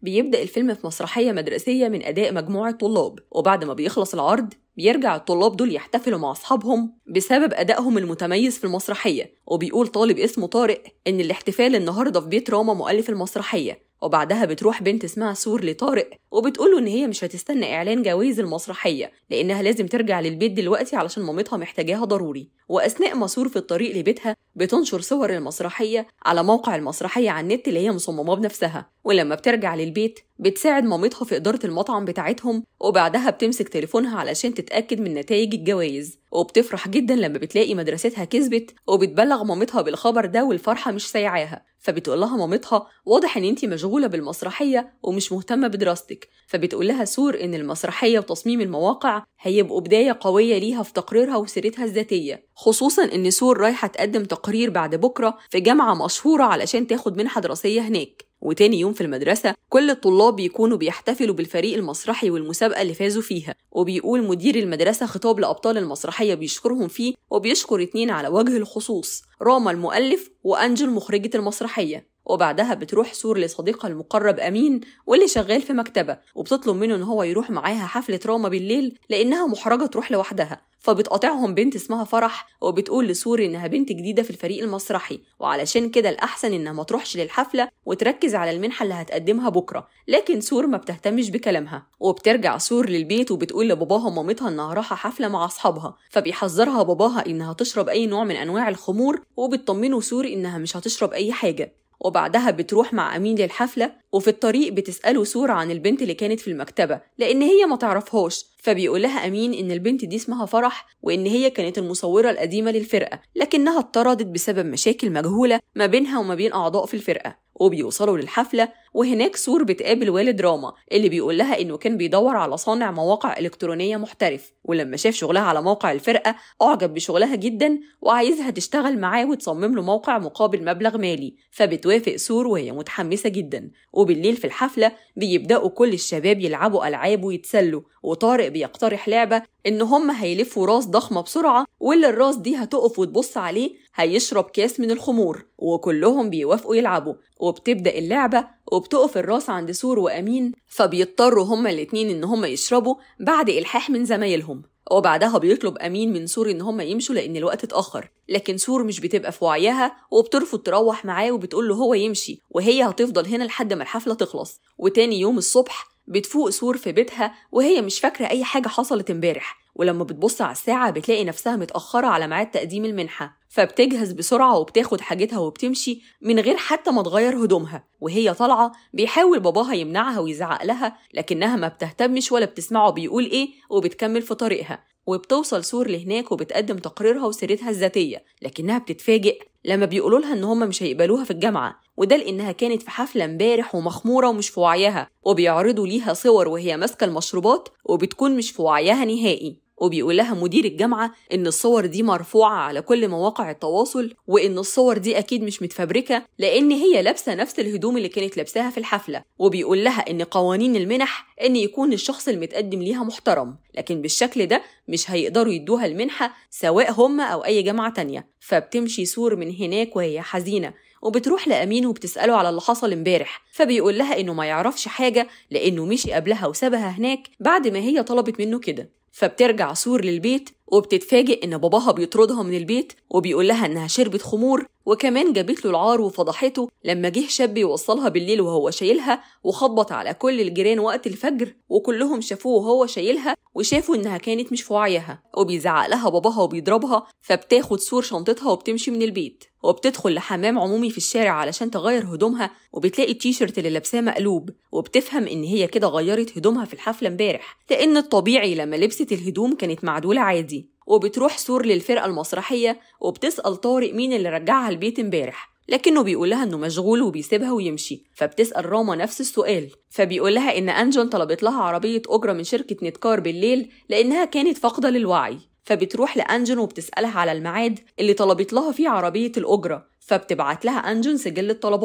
بيبدأ الفيلم في مسرحية مدرسية من أداء مجموعة طلاب وبعد ما بيخلص العرض بيرجع الطلاب دول يحتفلوا مع أصحابهم بسبب أدائهم المتميز في المسرحية وبيقول طالب اسمه طارق إن الاحتفال النهاردة في بيت راما مؤلف المسرحية وبعدها بتروح بنت اسمها سور لطارق وبتقوله إن هي مش هتستنى إعلان جوايز المسرحية لأنها لازم ترجع للبيت دلوقتي علشان مامتها محتاجاها ضروري وأثناء ما سور في الطريق لبيتها بتنشر صور المسرحية على موقع المسرحية على النت اللي هي مصمماه بنفسها ولما بترجع للبيت بتساعد مامتها في إدارة المطعم بتاعتهم وبعدها بتمسك تليفونها علشان تتأكد من نتائج الجوائز وبتفرح جدا لما بتلاقي مدرستها كسبت وبتبلغ مامتها بالخبر ده والفرحة مش سايعاها فبتقول لها مامتها واضح ان انتي مشغولة بالمسرحية ومش مهتمة بدراستك فبتقول لها سور ان المسرحية وتصميم المواقع هيبقوا بداية قوية ليها في تقريرها وسيرتها الذاتية خصوصا ان سور رايحة تقدم تقرير بعد بكرة في جامعة مشهورة علشان تاخد منحة دراسية هناك وتاني يوم في المدرسة كل الطلاب بيكونوا بيحتفلوا بالفريق المسرحي والمسابقة اللي فازوا فيها وبيقول مدير المدرسة خطاب لأبطال المسرحية بيشكرهم فيه وبيشكر اتنين على وجه الخصوص راما المؤلف وأنجل مخرجة المسرحية وبعدها بتروح سور لصديقها المقرب أمين واللي شغال في مكتبة وبتطلب منه إن هو يروح معاها حفلة راما بالليل لأنها محرجة تروح لوحدها فبتقاطعهم بنت اسمها فرح وبتقول لسور إنها بنت جديدة في الفريق المسرحي وعلشان كده الأحسن إنها ما تروحش للحفلة وتركز على المنحة اللي هتقدمها بكرة لكن سور ما بتهتمش بكلامها وبترجع سور للبيت وبتقول لباباها ومامتها إنها رايحة حفلة مع أصحابها فبيحذرها باباها إنها تشرب أي نوع من أنواع الخمور وبتطمنه سور إنها مش هتشرب أي حاجة وبعدها بتروح مع أمين للحفلة وفي الطريق بتسأله سورة عن البنت اللي كانت في المكتبة لأن هي ما تعرفهاش فبيقول لها أمين إن البنت دي اسمها فرح وإن هي كانت المصورة القديمة للفرقة لكنها اتطردت بسبب مشاكل مجهولة ما بينها وما بين أعضاء في الفرقة وبيوصلوا للحفلة وهناك سور بتقابل والد راما اللي بيقول لها إنه كان بيدور على صانع مواقع إلكترونية محترف ولما شاف شغلها على موقع الفرقة أعجب بشغلها جدا وعايزها تشتغل معاه وتصمم له موقع مقابل مبلغ مالي فبتوافق سور وهي متحمسة جدا وبالليل في الحفلة بيبدأوا كل الشباب يلعبوا ألعاب ويتسلوا وطارق بيقترح لعبة إن هم هيلفوا راس ضخمة بسرعة واللي الراس دي هتقف وتبص عليه هيشرب كاس من الخمور وكلهم بيوافقوا يلعبوا وبتبدأ اللعبة وبتقف الراس عند سور وأمين فبيضطروا هما الاتنين إن هما يشربوا بعد إلحاح من زمايلهم وبعدها بيطلب أمين من سور إن هما يمشوا لأن الوقت اتأخر لكن سور مش بتبقى في وعيها وبترفض تروح معاه وبتقول له هو يمشي وهي هتفضل هنا لحد ما الحفلة تخلص وتاني يوم الصبح بتفوق سور في بيتها وهي مش فاكرة أي حاجة حصلت امبارح ولما بتبص على الساعة بتلاقي نفسها متأخرة على ميعاد تقديم المنحة فبتجهز بسرعة وبتاخد حاجتها وبتمشي من غير حتى ما تغير هدومها وهي طالعة بيحاول باباها يمنعها ويزعق لها لكنها ما بتهتمش ولا بتسمعه بيقول إيه وبتكمل في طريقها وبتوصل سور لهناك وبتقدم تقريرها وسيرتها الذاتية لكنها بتتفاجئ لما بيقولوا لها إن هم مش هيقبلوها في الجامعة وده لأنها كانت في حفلة امبارح ومخمورة ومش في وعيها وبيعرضوا ليها صور وهي ماسكة المشروبات وبتكون مش في وعيها نهائي وبيقول لها مدير الجامعة إن الصور دي مرفوعة على كل مواقع التواصل وإن الصور دي أكيد مش متفبركة لأن هي لابسة نفس الهدوم اللي كانت لابساها في الحفلة وبيقول لها إن قوانين المنح إن يكون الشخص المتقدم ليها محترم لكن بالشكل ده مش هيقدروا يدوها المنحة سواء هم أو أي جامعة تانية فبتمشي سور من هناك وهي حزينة وبتروح لأمين وبتسأله على اللي حصل امبارح فبيقول لها إنه ما يعرفش حاجة لأنه مشي قبلها وسابها هناك بعد ما هي طلبت منه كده فبترجع سور للبيت وبتتفاجئ إن باباها بيطردها من البيت وبيقول لها إنها شربت خمور وكمان جابت له العار وفضحته لما جه شاب يوصلها بالليل وهو شايلها وخبط على كل الجيران وقت الفجر وكلهم شافوه وهو شايلها وشافوا إنها كانت مش في وعيها وبيزعق لها باباها وبيضربها فبتاخد سور شنطتها وبتمشي من البيت وبتدخل لحمام عمومي في الشارع علشان تغير هدومها وبتلاقي التيشيرت اللي لابساه مقلوب وبتفهم ان هي كده غيرت هدومها في الحفله امبارح لان الطبيعي لما لبست الهدوم كانت معدوله عادي وبتروح سور للفرقه المسرحيه وبتسال طارق مين اللي رجعها البيت امبارح لكنه بيقول لها انه مشغول وبيسيبها ويمشي فبتسال راما نفس السؤال فبيقول لها ان انجون طلبت لها عربيه اجره من شركه نتكار بالليل لانها كانت فاقده للوعي فبتروح لأنجون وبتسألها على الميعاد اللي طلبت لها فيه عربية الأجرة فبتبعت لها أنجون سجل الطلبات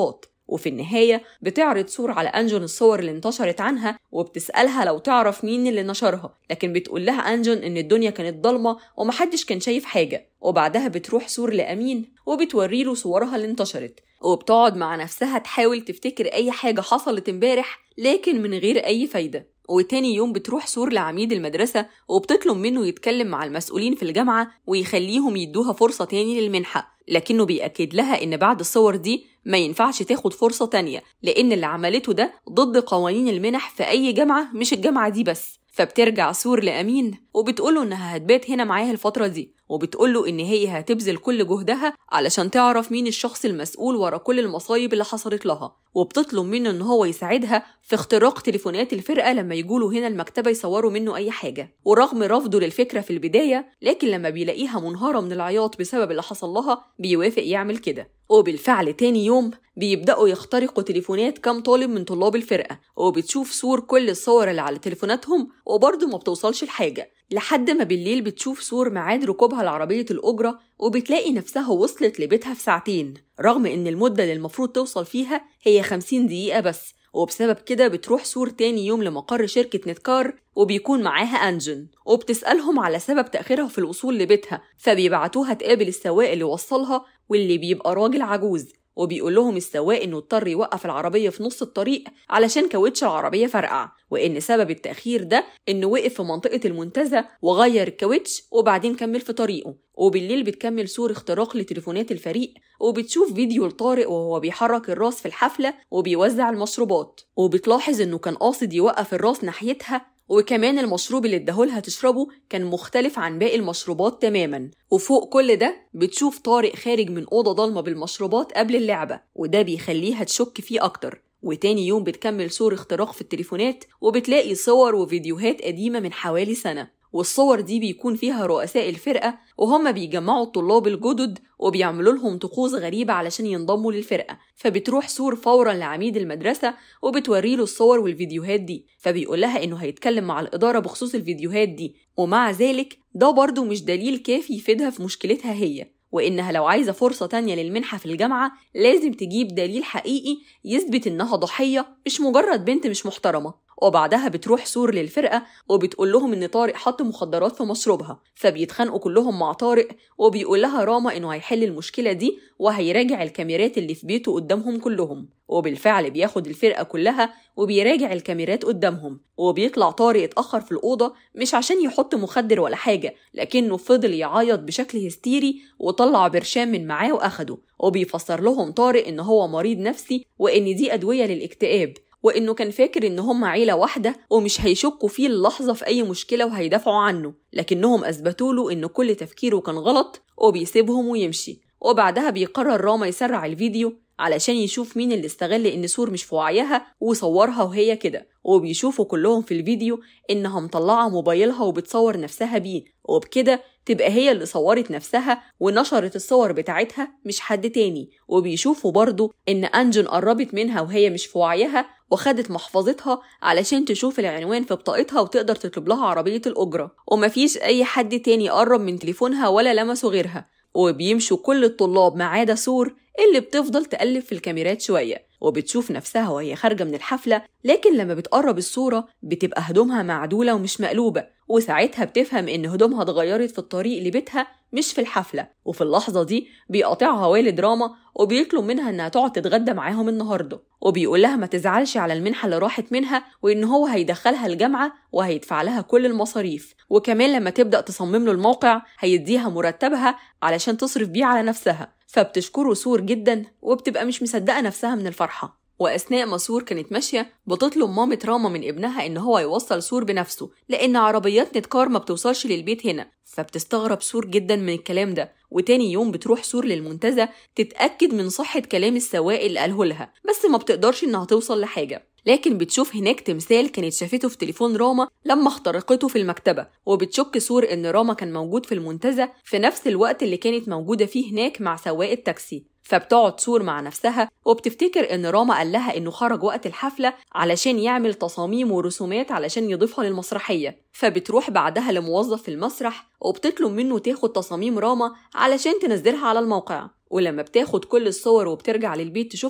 وفي النهاية بتعرض سور على أنجون الصور اللي انتشرت عنها وبتسألها لو تعرف مين اللي نشرها لكن بتقول لها أنجون إن الدنيا كانت ضلمة ومحدش كان شايف حاجة وبعدها بتروح سور لأمين وبتوريله صورها اللي انتشرت وبتقعد مع نفسها تحاول تفتكر أي حاجة حصلت امبارح لكن من غير أي فايدة وتاني يوم بتروح سور لعميد المدرسة وبتطلب منه يتكلم مع المسؤولين في الجامعة ويخليهم يدوها فرصة تاني للمنحة لكنه بيأكد لها إن بعد الصور دي ما ينفعش تاخد فرصة تانية لأن اللي عملته ده ضد قوانين المنح في أي جامعة مش الجامعة دي بس فبترجع سور لأمين وبتقوله إنها هتبات هنا معاها الفترة دي وبتقوله إن هي هتبذل كل جهدها علشان تعرف مين الشخص المسؤول ورا كل المصايب اللي حصلت لها وبتطلب منه إن هو يساعدها في اختراق تليفونات الفرقة لما يجولوا هنا المكتبة يصوروا منه أي حاجة ورغم رفضه للفكرة في البداية لكن لما بيلاقيها منهارة من العياط بسبب اللي حصل لها بيوافق يعمل كده وبالفعل تاني يوم بيبدأوا يخترقوا تليفونات كام طالب من طلاب الفرقة وبتشوف صور كل الصور اللي على تليفوناتهم وبرضه ما بتوصلش لحاجة لحد ما بالليل بتشوف صور ميعاد ركوبها لعربية الأجرة وبتلاقي نفسها وصلت لبيتها في ساعتين رغم إن المدة اللي المفروض توصل فيها هي 50 دقيقة بس وبسبب كده بتروح سور تاني يوم لمقر شركة نتكار وبيكون معاها أنجن وبتسألهم على سبب تأخيرها في الوصول لبيتها فبيبعتوها تقابل السواق اللي وصلها واللي بيبقى راجل عجوز وبيقول لهم السواق انه اضطر يوقف العربيه في نص الطريق علشان كاوتش العربيه فرقع وان سبب التاخير ده انه وقف في منطقه المنتزه وغير الكاوتش وبعدين كمل في طريقه وبالليل بتكمل صور اختراق لتليفونات الفريق وبتشوف فيديو لطارق وهو بيحرك الراس في الحفله وبيوزع المشروبات وبتلاحظ انه كان قاصد يوقف الراس ناحيتها وكمان المشروب اللي اداهولها تشربه كان مختلف عن باقي المشروبات تماما وفوق كل ده بتشوف طارق خارج من أوضة ضلمة بالمشروبات قبل اللعبة وده بيخليها تشك فيه أكتر وتاني يوم بتكمل صور اختراق في التليفونات وبتلاقي صور وفيديوهات قديمة من حوالي سنة والصور دي بيكون فيها رؤساء الفرقة وهم بيجمعوا الطلاب الجدد وبيعملوا لهم طقوس غريبة علشان ينضموا للفرقة فبتروح سور فورا لعميد المدرسة وبتوري له الصور والفيديوهات دي فبيقول لها إنه هيتكلم مع الإدارة بخصوص الفيديوهات دي ومع ذلك ده برضه مش دليل كافي يفيدها في مشكلتها هي وإنها لو عايزة فرصة تانية للمنحة في الجامعة لازم تجيب دليل حقيقي يثبت إنها ضحية مش مجرد بنت مش محترمة وبعدها بتروح سور للفرقة وبتقول لهم إن طارق حط مخدرات في مشروبها فبيتخانقوا كلهم مع طارق وبيقول لها راما إنه هيحل المشكلة دي وهيراجع الكاميرات اللي في بيته قدامهم كلهم وبالفعل بياخد الفرقة كلها وبيراجع الكاميرات قدامهم وبيطلع طارق اتأخر في الأوضة مش عشان يحط مخدر ولا حاجة لكنه فضل يعيط بشكل هستيري وطلع برشام من معاه وأخده وبيفسر لهم طارق إن هو مريض نفسي وإن دي أدوية للاكتئاب وإنه كان فاكر إن هم عيلة واحدة ومش هيشكوا فيه اللحظة في أي مشكلة وهيدافعوا عنه لكنهم أثبتوا له إن كل تفكيره كان غلط وبيسيبهم ويمشي وبعدها بيقرر راما يسرع الفيديو علشان يشوف مين اللي استغل ان سور مش في وعيها وصورها وهي كده وبيشوفوا كلهم في الفيديو انها مطلعه موبايلها وبتصور نفسها بيه وبكده تبقى هي اللي صورت نفسها ونشرت الصور بتاعتها مش حد تاني وبيشوفوا برضو ان انجن قربت منها وهي مش في وعيها وخدت محفظتها علشان تشوف العنوان في بطاقتها وتقدر تطلب لها عربية الأجرة ومفيش أي حد تاني قرب من تليفونها ولا لمسه غيرها وبيمشوا كل الطلاب ما عدا سور اللي بتفضل تقلب في الكاميرات شوية وبتشوف نفسها وهي خارجة من الحفلة لكن لما بتقرب الصورة بتبقى هدومها معدولة ومش مقلوبة وساعتها بتفهم إن هدومها اتغيرت في الطريق لبيتها مش في الحفلة وفي اللحظة دي بيقاطعها والد راما وبيطلب منها إنها تقعد تتغدى معاهم النهاردة وبيقول لها ما تزعلش على المنحة اللي راحت منها وإن هو هيدخلها الجامعة وهيدفع لها كل المصاريف وكمان لما تبدأ تصمم له الموقع هيديها مرتبها علشان تصرف بيه على نفسها فبتشكره سور جدا وبتبقى مش مصدقة نفسها من الفرحة وأثناء ما سور كانت ماشية بتطلب مامة راما من ابنها إن هو يوصل سور بنفسه لأن عربيات نتكار ما بتوصلش للبيت هنا فبتستغرب سور جدا من الكلام ده وتاني يوم بتروح سور للمنتزه تتأكد من صحة كلام السواق اللي قاله لها بس ما بتقدرش إنها توصل لحاجة لكن بتشوف هناك تمثال كانت شافته في تليفون راما لما اخترقته في المكتبة وبتشك سور إن راما كان موجود في المنتزه في نفس الوقت اللي كانت موجودة فيه هناك مع سواق التاكسي فبتقعد سور مع نفسها وبتفتكر ان راما قال لها انه خرج وقت الحفله علشان يعمل تصاميم ورسومات علشان يضيفها للمسرحيه فبتروح بعدها لموظف في المسرح وبتطلب منه تاخد تصاميم راما علشان تنزلها على الموقع ولما بتاخد كل الصور وبترجع للبيت تشوفها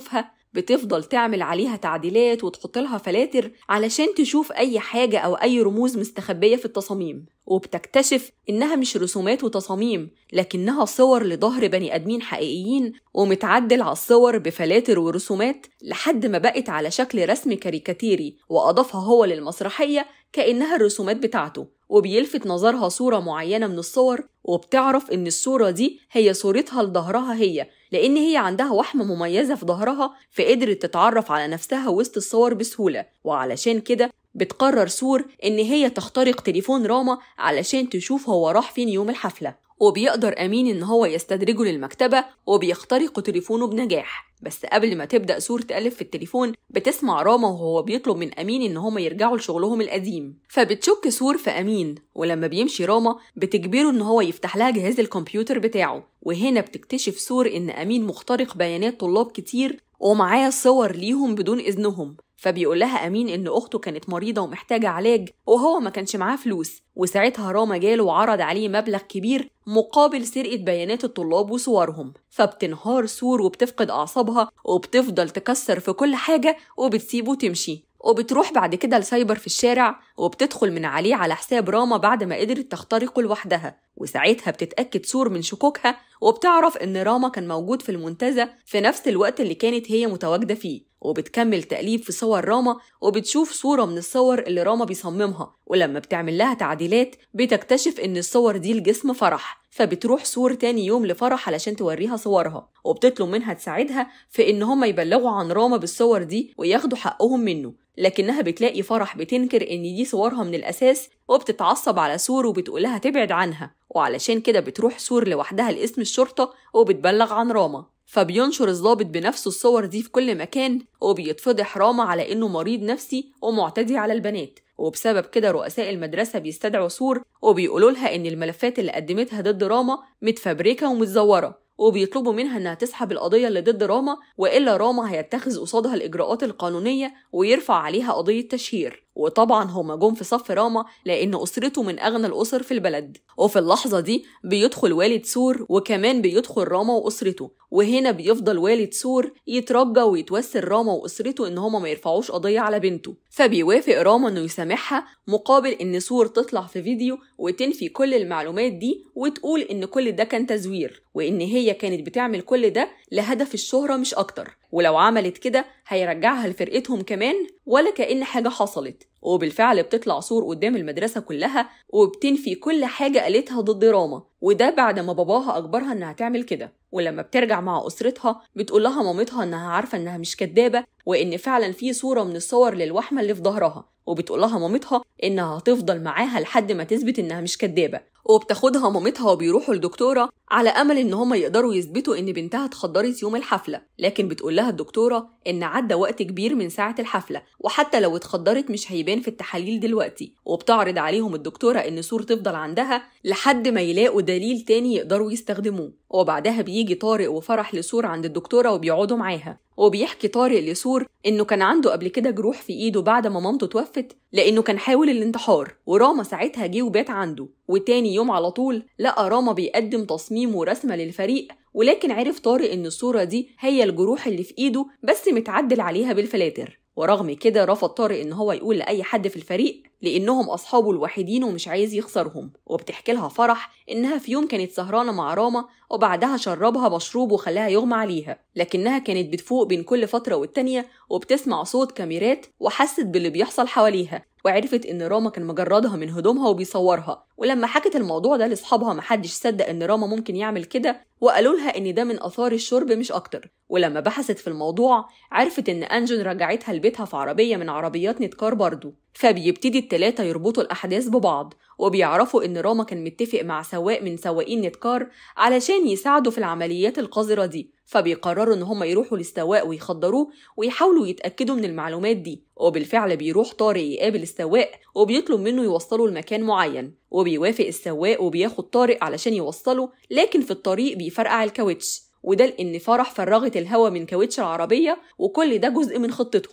بتفضل تعمل عليها تعديلات وتحط لها فلاتر علشان تشوف أي حاجة أو أي رموز مستخبية في التصاميم وبتكتشف إنها مش رسومات وتصاميم لكنها صور لظهر بني آدمين حقيقيين ومتعدل على الصور بفلاتر ورسومات لحد ما بقت على شكل رسم كاريكاتيري وأضافها هو للمسرحية كأنها الرسومات بتاعته وبيلفت نظرها صورة معينة من الصور وبتعرف إن الصورة دي هي صورتها لظهرها هي لأن هي عندها وحمة مميزة في ظهرها فقدرت تتعرف على نفسها وسط الصور بسهولة وعلشان كده بتقرر سور إن هي تخترق تليفون راما علشان تشوف هو راح فين يوم الحفلة وبيقدر أمين إن هو يستدرجه للمكتبة وبيخترق تليفونه بنجاح بس قبل ما تبدأ سور تقلب في التليفون بتسمع راما وهو بيطلب من أمين إن هما يرجعوا لشغلهم القديم فبتشك سور في أمين ولما بيمشي راما بتجبره إن هو يفتح لها جهاز الكمبيوتر بتاعه وهنا بتكتشف سور إن أمين مخترق بيانات طلاب كتير ومعاه صور ليهم بدون إذنهم فبيقول لها أمين إن أخته كانت مريضة ومحتاجة علاج وهو ما كانش معاه فلوس وساعتها راما جاله وعرض عليه مبلغ كبير مقابل سرقة بيانات الطلاب وصورهم فبتنهار سور وبتفقد أعصابها وبتفضل تكسر في كل حاجة وبتسيبه تمشي وبتروح بعد كده لسايبر في الشارع وبتدخل من عليه على حساب راما بعد ما قدرت تخترقه لوحدها وساعتها بتتأكد سور من شكوكها وبتعرف إن راما كان موجود في المنتزه في نفس الوقت اللي كانت هي متواجدة فيه وبتكمل تقليب في صور راما وبتشوف صورة من الصور اللي راما بيصممها ولما بتعمل لها تعديلات بتكتشف إن الصور دي لجسم فرح فبتروح سور تاني يوم لفرح علشان توريها صورها وبتطلب منها تساعدها في إن هما يبلغوا عن راما بالصور دي وياخدوا حقهم منه لكنها بتلاقي فرح بتنكر إن دي صورها من الأساس وبتتعصب على سور وبتقولها تبعد عنها وعلشان كده بتروح سور لوحدها لاسم الشرطة وبتبلغ عن راما فبينشر الضابط بنفسه الصور دي في كل مكان وبيتفضح راما على إنه مريض نفسي ومعتدي على البنات وبسبب كده رؤساء المدرسة بيستدعوا سور وبيقولوا لها إن الملفات اللي قدمتها ضد راما متفبركة ومتزورة وبيطلبوا منها إنها تسحب القضية اللي ضد راما وإلا راما هيتخذ قصادها الإجراءات القانونية ويرفع عليها قضية تشهير وطبعا هما جم في صف راما لأن أسرته من أغنى الأسر في البلد وفي اللحظة دي بيدخل والد سور وكمان بيدخل راما وأسرته وهنا بيفضل والد سور يترجى ويتوسل راما وأسرته إن هما ما يرفعوش قضية على بنته فبيوافق راما إنه يسامحها مقابل إن سور تطلع في فيديو وتنفي كل المعلومات دي وتقول إن كل ده كان تزوير وإن هي كانت بتعمل كل ده لهدف الشهرة مش أكتر ولو عملت كده هيرجعها لفرقتهم كمان ولا كأن حاجة حصلت وبالفعل بتطلع صور قدام المدرسة كلها وبتنفي كل حاجة قالتها ضد راما وده بعد ما باباها أجبرها إنها تعمل كده ولما بترجع مع أسرتها بتقول لها مامتها إنها عارفة إنها مش كدابة وإن فعلا في صورة من الصور للوحمة اللي في ظهرها وبتقول لها مامتها إنها هتفضل معاها لحد ما تثبت إنها مش كدابة وبتاخدها مامتها وبيروحوا لدكتورة على أمل إن هما يقدروا يثبتوا إن بنتها اتخدرت يوم الحفلة لكن بتقول لها الدكتورة إن عدى وقت كبير من ساعة الحفلة وحتى لو اتخدرت مش هيبان في التحاليل دلوقتي وبتعرض عليهم الدكتورة إن سور تفضل عندها لحد ما يلاقوا دليل تاني يقدروا يستخدموه وبعدها بيجي طارق وفرح لسور عند الدكتورة وبيقعدوا معاها وبيحكي طارق لسور إنه كان عنده قبل كده جروح في إيده بعد ما مامته توفت لأنه كان حاول الانتحار وراما ساعتها جه وبات عنده وتاني يوم على طول لقى راما بيقدم تصميم ورسمة للفريق ولكن عرف طارق إن الصورة دي هي الجروح اللي في إيده بس متعدل عليها بالفلاتر ورغم كده رفض طارق إن هو يقول لأي حد في الفريق لأنهم أصحابه الوحيدين ومش عايز يخسرهم وبتحكي لها فرح إنها في يوم كانت سهرانة مع راما وبعدها شربها مشروب وخلاها يغمى عليها لكنها كانت بتفوق بين كل فترة والتانية وبتسمع صوت كاميرات وحست باللي بيحصل حواليها وعرفت إن راما كان مجردها من هدومها وبيصورها ولما حكت الموضوع ده لأصحابها محدش صدق إن راما ممكن يعمل كده وقالوا لها إن ده من آثار الشرب مش أكتر ولما بحثت في الموضوع عرفت إن أنجن رجعتها لبيتها في عربية من عربيات نتكار برضه فبيبتدي التلاتة يربطوا الأحداث ببعض وبيعرفوا إن راما كان متفق مع سواق من سواقين نتكار علشان يساعدوا في العمليات القذرة دي فبيقرروا إن هما يروحوا للسواق ويخدروه ويحاولوا يتأكدوا من المعلومات دي وبالفعل بيروح طارق يقابل السواق وبيطلب منه يوصله لمكان معين وبيوافق السواق وبياخد طارق علشان يوصله لكن في الطريق بيفرقع الكاوتش وده لأن فرح فرغت الهواء من كاوتش العربية وكل ده جزء من خطتهم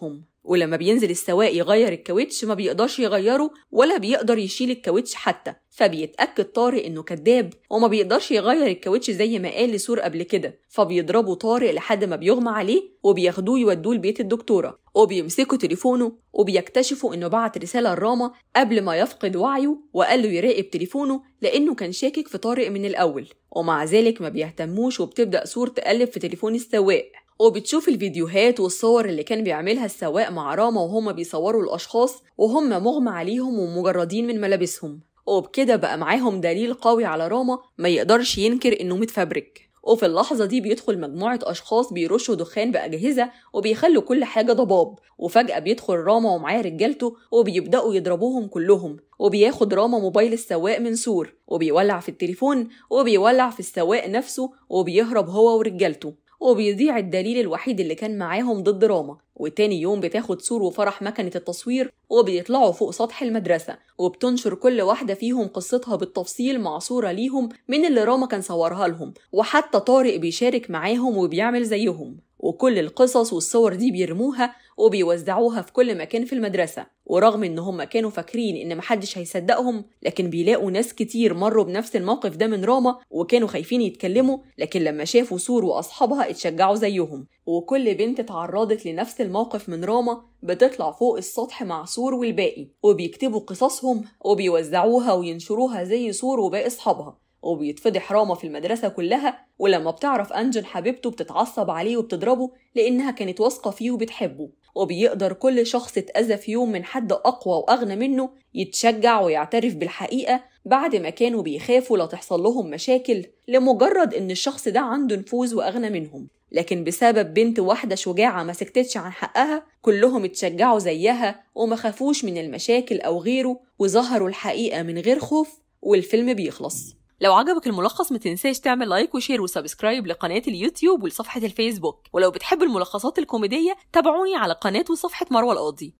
ولما بينزل السواق يغير الكاوتش ما بيقدرش يغيره ولا بيقدر يشيل الكاوتش حتى فبيتأكد طارق إنه كذاب وما بيقدرش يغير الكاوتش زي ما قال لسور قبل كده فبيضربوا طارق لحد ما بيغمى عليه وبياخدوه يودوه لبيت الدكتورة وبيمسكوا تليفونه وبيكتشفوا إنه بعت رسالة لراما قبل ما يفقد وعيه وقال له يراقب تليفونه لأنه كان شاكك في طارق من الأول ومع ذلك ما بيهتموش وبتبدأ سور تقلب في تليفون السواق وبتشوف الفيديوهات والصور اللي كان بيعملها السواق مع راما وهما بيصوروا الأشخاص وهم مغمى عليهم ومجردين من ملابسهم وبكده بقى معاهم دليل قوي على راما ما يقدرش ينكر إنه متفبرك وفي اللحظة دي بيدخل مجموعة أشخاص بيرشوا دخان بأجهزة وبيخلوا كل حاجة ضباب وفجأة بيدخل راما ومعاه رجالته وبيبدأوا يضربوهم كلهم وبياخد راما موبايل السواق من سور وبيولع في التليفون وبيولع في السواق نفسه وبيهرب هو ورجالته وبيضيع الدليل الوحيد اللي كان معاهم ضد راما وتاني يوم بتاخد سور وفرح مكنة التصوير وبيطلعوا فوق سطح المدرسة وبتنشر كل واحدة فيهم قصتها بالتفصيل مع صورة ليهم من اللي راما كان صورها لهم وحتى طارق بيشارك معاهم وبيعمل زيهم وكل القصص والصور دي بيرموها وبيوزعوها في كل مكان في المدرسة ورغم إن هم كانوا فاكرين إن محدش هيصدقهم لكن بيلاقوا ناس كتير مروا بنفس الموقف ده من راما وكانوا خايفين يتكلموا لكن لما شافوا سور وأصحابها اتشجعوا زيهم وكل بنت اتعرضت لنفس الموقف من راما بتطلع فوق السطح مع سور والباقي وبيكتبوا قصصهم وبيوزعوها وينشروها زي سور وباقي أصحابها وبيتفضح راما في المدرسة كلها ولما بتعرف أنجن حبيبته بتتعصب عليه وبتضربه لأنها كانت واثقة فيه وبتحبه وبيقدر كل شخص اتأذى في يوم من حد أقوى وأغنى منه يتشجع ويعترف بالحقيقة بعد ما كانوا بيخافوا لا تحصل لهم مشاكل لمجرد إن الشخص ده عنده نفوذ وأغنى منهم لكن بسبب بنت واحدة شجاعة ما سكتتش عن حقها كلهم اتشجعوا زيها وما خافوش من المشاكل أو غيره وظهروا الحقيقة من غير خوف والفيلم بيخلص لو عجبك الملخص ما تنساش تعمل لايك وشير وسبسكرايب لقناة اليوتيوب ولصفحة الفيسبوك ولو بتحب الملخصات الكوميدية تابعوني على قناة وصفحة مروة القاضي